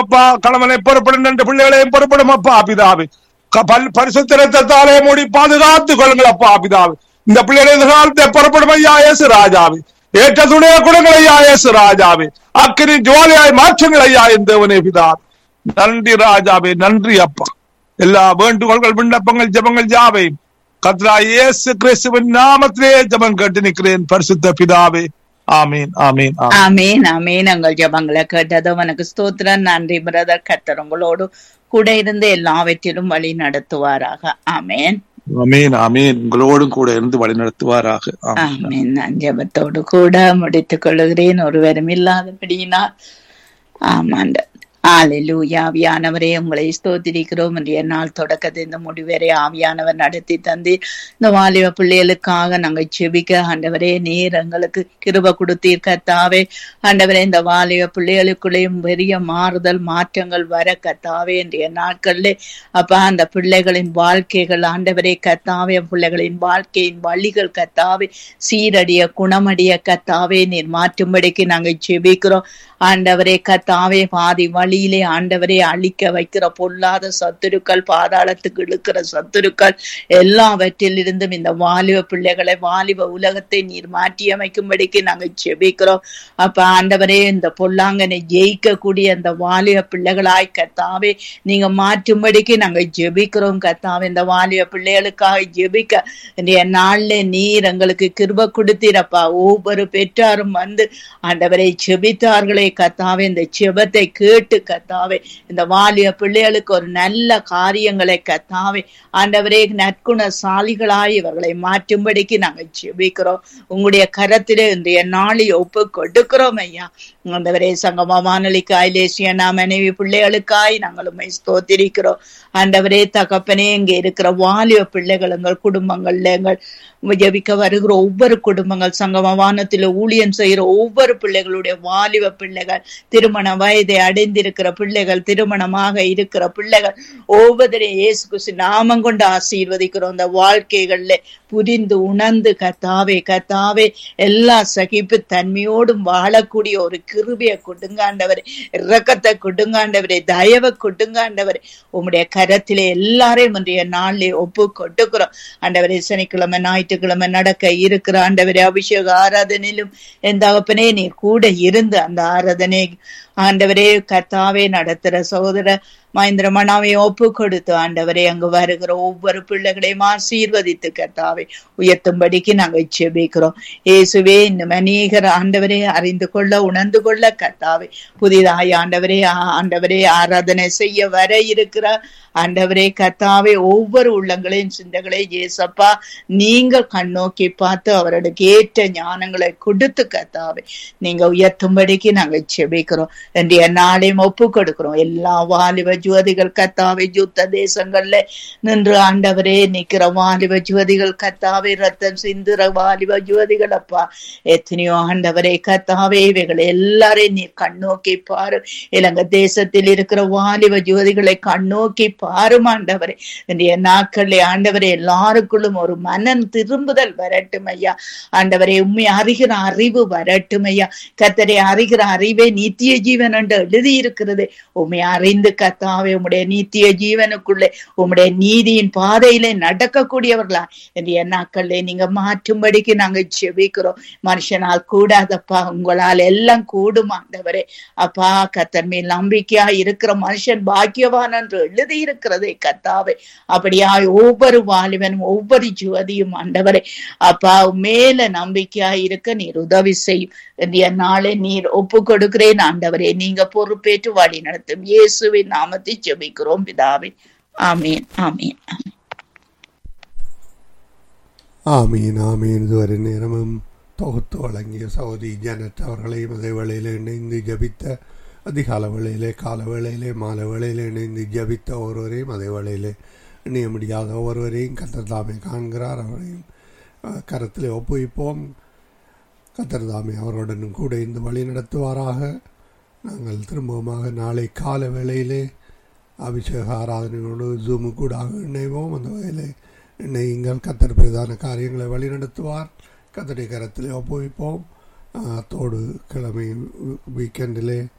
அப்பா கணவனை பொறுப்படும் ரெண்டு பிள்ளைகளையும் பொறுப்படும் அப்பா பிதாவே க- பல்- பரிசுத்த ரத்தத்தாலே மூடி பாதுகாத்துக் கொள்ளுங்கள் அப்பா பிதாவே இந்த பிள்ளைகளை எதிர்காலத்தை பொறுப்படும் ஐயா இயேசு ராஜாவே ஏற்ற துணைய குணங்கள் ஐயா இயேசு ராஜாவே அக்கினி ஜோலியாய் மாற்றுங்கள் ஐயா என் தேவனே பிதாவே நன்றி ராஜாவே நன்றி அப்பா எல்லா வேண்டுகோள்கள் விண்ணப்பங்கள் ஜெபங்கள் ஜாவை கத்ரா இயேசு கிறிஸ்துவின் நாமத்திலே ஜெபம் கேட்டு நிற்கிறேன் பரிசுத்த பிதாவே ஆமீன் ஆமீன் ஆமீன் ஆமேன் ஆமேன் உங்கள் ஜபங்களை கேட்டது உனக்கு ஸ்தோத்திரம் நன்றி பிரதர் கத்தர் உங்களோடு கூட இருந்து எல்லாவற்றிலும் வழி நடத்துவாராக ஆமேன் ஆமீன் ஆமீன் உங்களோடும் கூட இருந்து வழி நடத்துவாராக ஆமீன் ஆமேன் நான் ஜபத்தோடு கூட முடித்துக் கொள்கிறேன் ஒருவரும் இல்லாதபடியினால் ஆமாண்ட ஆலிலூயா ஆவியானவரே உங்களை ஸ்தோத்திரிக்கிறோம் இன்றைய நாள் தொடக்கத்தை இந்த முடிவரை ஆவியானவர் நடத்தி தந்து இந்த வாலிப பிள்ளைகளுக்காக நாங்கள் செபிக்க ஆண்டவரே நீர் எங்களுக்கு கிருப கொடுத்தீர் கத்தாவே ஆண்டவரே இந்த வாலிப பிள்ளைகளுக்குள்ளேயும் பெரிய மாறுதல் மாற்றங்கள் வர கத்தாவே இன்றைய நாட்களிலே அப்ப அந்த பிள்ளைகளின் வாழ்க்கைகள் ஆண்டவரே கத்தாவே பிள்ளைகளின் வாழ்க்கையின் வழிகள் கத்தாவே சீரடிய குணமடிய கத்தாவே நீர் மாற்றும்படிக்கு நாங்கள் செபிக்கிறோம் ஆண்டவரே கத்தாவே பாதி வழியிலே ஆண்டவரே அழிக்க வைக்கிற பொல்லாத சத்துருக்கள் பாதாளத்துக்கு இழுக்கிற சத்துருக்கள் எல்லாவற்றிலிருந்தும் இந்த வாலிப பிள்ளைகளை வாலிப உலகத்தை நீர் மாற்றி அமைக்கும்படிக்கு நாங்கள் செபிக்கிறோம் அப்ப ஆண்டவரே இந்த பொல்லாங்கனை ஜெயிக்கக்கூடிய அந்த வாலிப பிள்ளைகளாய் கத்தாவே நீங்க மாற்றும்படிக்கு நாங்கள் ஜெபிக்கிறோம் கத்தாவே இந்த வாலிப பிள்ளைகளுக்காக ஜெபிக்க இன்றைய நாள்ல நீர் எங்களுக்கு கிருப கொடுத்தீரப்பா ஒவ்வொரு பெற்றாரும் வந்து ஆண்டவரை செபித்தார்களே கத்தாவே இந்த செபத்தை கேட்டு கத்தாவே இந்த வாலிய பிள்ளைகளுக்கு ஒரு நல்ல காரியங்களை கத்தாவே ஆண்டவரே நற்குணசாலிகளாய் இவர்களை மாற்றும்படிக்கு நாங்கள் செபிக்கிறோம் உங்களுடைய கரத்திலே இன்றைய நாளை ஒப்பு கொடுக்கிறோம் ஐயா ஆண்டவரே சங்கமா வானொலிக்கு ஐலேசியனா மனைவி பிள்ளைகளுக்காய் நாங்கள் உண்மை ஸ்தோத்திரிக்கிறோம் ஆண்டவரே தகப்பனே இங்க இருக்கிற வாலிப பிள்ளைகள் எங்கள் குடும்பங்கள்ல எங்கள் ஜெபிக்க வருகிற ஒவ்வொரு குடும்பங்கள் சங்கம வானத்தில் ஊழியம் செய்கிற ஒவ்வொரு பிள்ளைகளுடைய வாலிப பிள்ளைகள் திருமண வயதை அடைந்திருக்கிற பிள்ளைகள் திருமணமாக இருக்கிற பிள்ளைகள் ஒவ்வொருவரையும் இயேசு கிறிஸ்து நாமம் கொண்டு ஆசீர்வதிக்கிறோம் அந்த வாழ்க்கைகள்ல புரிந்து உணர்ந்து கத்தாவே கத்தாவே எல்லா சகிப்பு தன்மையோடும் வாழக்கூடிய ஒரு கிருபியை கொடுங்காண்டவரே இரக்கத்தை கொடுங்காண்டவரே தயவை கொடுங்காண்டவரே உம்முடைய கரத்திலே எல்லாரையும் இன்றைய நாளிலே ஒப்பு கொட்டுக்கிறோம் ஆண்டவரே சனிக்கிழமை ஞாயிற்றுக்கிழமை நடக்க இருக்கிற ஆண்டவரே அபிஷேக ஆராதனையிலும் என் தகப்பனே நீ கூட இருந்து அந்த ஆராதனை ஆண்டவரே கத்தாவே நடத்துற சகோதர மகேந்திர மனாவை ஒப்பு கொடுத்து ஆண்டவரே அங்கு வருகிற ஒவ்வொரு பிள்ளைகளையும் ஆசீர்வதித்து கத்தாவே உயர்த்தும்படிக்கு நாங்கள் செபிக்கிறோம் இயேசுவே இன்னும் அநேகர் ஆண்டவரே அறிந்து கொள்ள உணர்ந்து கொள்ள கத்தாவே புதிதாய் ஆண்டவரே ஆ- ஆண்டவரே ஆராதனை செய்ய வர இருக்கிற ஆண்டவரே கத்தாவே ஒவ்வொரு உள்ளங்களையும் சிந்தகளை ஏசப்பா நீங்கள் கண்ணோக்கி பார்த்து அவர்களுக்கு ஏற்ற ஞானங்களை கொடுத்து கத்தாவே நீங்க உயர்த்தும்படிக்கு நாங்க செபிக்கிறோம் இன்றைய நாளையும் ஒப்பு கொடுக்கிறோம் எல்லா வாலிப ஜோதிகள் கத்தாவே யுத்த தேசங்கள்ல நின்று ஆண்டவரே நிக்கிற வாலிப ஜோதிகள் கத்தாவே ரத்தம் சிந்துற வாலிப ஜோதிகள் அப்பா எத்தனையோ ஆண்டவரே கத்தாவே இவைகளை எல்லாரையும் நீ கண்ணோக்கி பாரு இலங்கை தேசத்தில் இருக்கிற வாலிப ஜோதிகளை கண்ணோக்கி பாரும் ஆண்டவரே இன்றைய நாட்களிலே ஆண்டவரே எல்லாருக்குள்ளும் ஒரு மனம் திரும்புதல் வரட்டும் ஐயா ஆண்டவரே உண்மை அறிகிற அறிவு வரட்டும் ஐயா கத்தரை அறிகிற அறிவே நித்திய ஜீவன் என்று எழுதி இருக்கிறது உண்மை அறிந்து கத்தாவே உம்முடைய நித்திய ஜீவனுக்குள்ளே உம்முடைய நீதியின் பாதையிலே நடக்கக்கூடியவர்களா இன்றைய நாட்களிலே நீங்க மாற்றும்படிக்கு நாங்க செபிக்கிறோம் மனுஷனால் கூடாதப்பா உங்களால் எல்லாம் கூடும் ஆண்டவரே அப்பா கத்தர் மேல் நம்பிக்கையா இருக்கிற மனுஷன் பாக்கியவான் என்று எழுதி இருக்கிறதே கத்தாவே அப்படியா ஒவ்வொரு வாலிபனும் ஒவ்வொரு ஜுவதியும் ஆண்டவரே அப்பா மேல நம்பிக்கையா இருக்க நீர் உதவி செய்யும் இன்றைய நாளை நீர் ஒப்பு கொடுக்கிறேன் ஆண்டவரே நீங்க பொறுப்பேற்று வழி நடத்தும் இயேசுவின் நாமத்தை ஜெபிக்கிறோம் பிதாவே ஆமீன் ஆமீன் ஆமீன். ஆமீன் ஆமீன் இதுவரை நேரமும் தொகுத்து வழங்கிய சௌதி ஜனத் அவர்களையும் அதே வேளையில் இணைந்து ஜபித்த அதிகால வேளையிலே கால வேளையிலே மாலை வேளையிலே இணைந்து ஜபித்த ஒருவரையும் அதே வேளையிலே இணைய முடியாத ஒருவரையும் கத்தர் தாமே காண்கிறார் அவரையும் அஹ், கரத்திலே ஒப்புவிப்போம் கத்தர் தாமே அவருடன் கூட இருந்து வழி நடத்துவாராக நாங்கள் திரும்பவுமாக நாளை கால வேளையிலே அபிஷேக ஆராதனையோடு ஜூமு கூடாக இணைவோம் அந்த வகையிலே இணையுங்கள் கத்தர் பிரதான காரியங்களை வழிநடத்துவார் கத்தருடைய கரத்திலே ஒப்புவிப்போம் அஹ், அத்தோடு கிழமை வீக்கெண்டிலே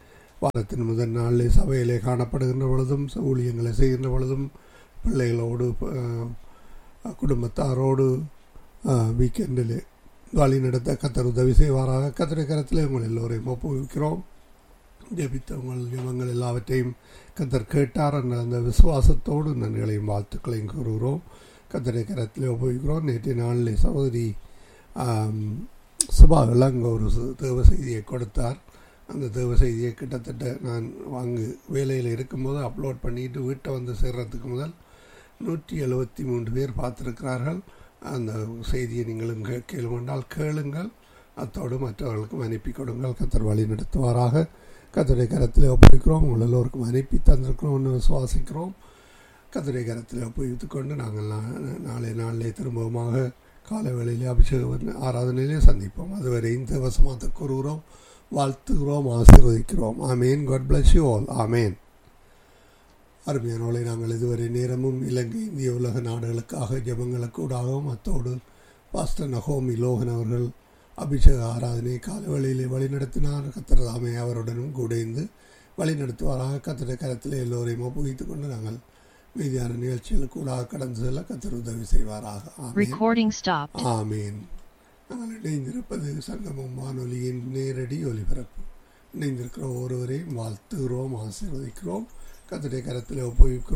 வாரத்தின் முதல் நாளிலே சபையிலே காணப்படுகின்ற பொழுதும் ஊழியங்களை செய்கின்ற பொழுதும் பிள்ளைகளோடு அஹ், குடும்பத்தாரோடு வீக்கெண்டில் வழி நடத்த கத்தர் உதவி செய்வாராக கத்தரை கரத்தில் உங்கள் எல்லோரையும் ஒப்புவிக்கிறோம் ஜெபித்த உங்கள் ஜெபங்கள் எல்லாவற்றையும் கத்தர் கேட்டார் என்ற அந்த விசுவாசத்தோடு நன்றிகளையும் வாழ்த்துக்களையும் கூறுகிறோம் கத்தரை கரத்தில் ஒப்புவிக்கிறோம் நேற்றைய நாளில் சகோதரி ஆம், சுபாவில் அங்கே ஒரு சு- தேவ செய்தியை கொடுத்தார் அந்த தேவ செய்தியை கிட்டத்தட்ட நான் அங்கு வேலையில் இருக்கும்போது அப்லோட் பண்ணிட்டு வீட்டை வந்து சேர்றதுக்கு முதல் நூற்றி எழுபத்தி மூன்று பேர் பார்த்திருக்கிறார்கள் அந்த செய்தியை நீங்களும் கே- கேளுமென்றால் கேளுங்கள் அத்தோடு மற்றவர்களுக்கும் அனுப்பி கொடுங்கள் கத்தர் வழி நடத்துவாராக கத்தரை கரத்தில் ஒப்புவிக்கிறோம் உங்கள் எல்லோருக்கும் அனுப்பி தந்திருக்கிறோம் என்று விசுவாசிக்கிறோம் கத்தரை கரத்தில் ஒப்புவித்துக் கொண்டு நாங்கள் நா- நாளை நாளிலே திரும்பவுமாக காலை வேளையிலே அபிஷேக ஆராதனையிலே சந்திப்போம் அதுவரை இந்த வசமாத்த கூறுகிறோம் வாழ்த்துகிறோம் ஆசீர்வதிக்கிறோம் ஆமேன் காட் பிளஸ் யூ ஆல் ஆமேன் அருமையானவளை நாங்கள் இதுவரை நேரமும் இலங்கை இந்திய உலக நாடுகளுக்காக ஜெபங்களுக்கு ஊடாகவும் அத்தோடு பாஸ்டர் நகோமி லோகன் அவர்கள் அபிஷேக ஆராதனை காலவெளியிலே வழிநடத்தினார் கத்திரதாமே அவருடனும் கூட இருந்து வழிநடத்துவாராக கத்திர கரத்தில் எல்லோரையும் ஒப்புவித்துக் கொண்டு நாங்கள் மீதியான நிகழ்ச்சிகளுக்கு ஊடாக கடந்து செல்ல கத்தர் உதவி செய்வாராக ஆமேன் Recording stopped. ஆமீன் நாங்கள் இணைந்திருப்பது சங்கமம் வானொலியின் நேரடி ஒலிபரப்பு இணைந்திருக்கிற ஒருவரையும் வாழ்த்துகிறோம் ஆசீர்வதிக்கிறோம் கத்திரை கரத்தில் ஒப்புவிக்கிறோம்